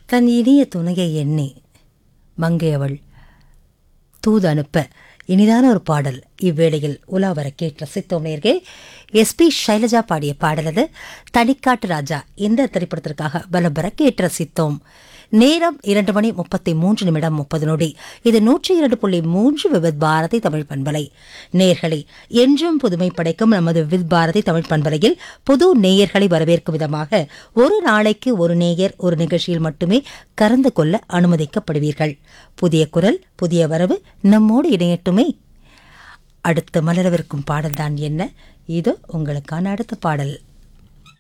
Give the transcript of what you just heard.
தன் இனிய துணையை எண்ணி மங்கையவள் தூது அனுப்ப இனிதான ஒரு பாடல் இவ்வேளையில் உலா வர கேட்டு ரசித்தோம் நேர்களே எஸ்பி சைலஜா பாடிய பாடல் அது தனிக்காட்டு ராஜா இந்த திரைப்படத்திற்காக பலபர கேட்டு ரசித்தோம் நேரம் இரண்டு மணி முப்பத்தி மூன்று நிமிடம் முப்பது நொடி இது நூற்றி இரண்டு புள்ளி மூன்று விவித் பாரதி தமிழ் பண்பலை நேர்களை என்றும் புதுமை படைக்கும் நமது விவித் பாரதி தமிழ் பண்பலையில் புது நேயர்களை வரவேற்கும் விதமாக ஒரு நாளைக்கு ஒரு நேயர் ஒரு நிகழ்ச்சியில் மட்டுமே கலந்து கொள்ள அனுமதிக்கப்படுவீர்கள் புதிய குரல் புதிய வரவு நம்மோடு இணையட்டுமே அடுத்து மலரவிருக்கும் பாடல்தான் என்ன இது உங்களுக்கான அடுத்த பாடல்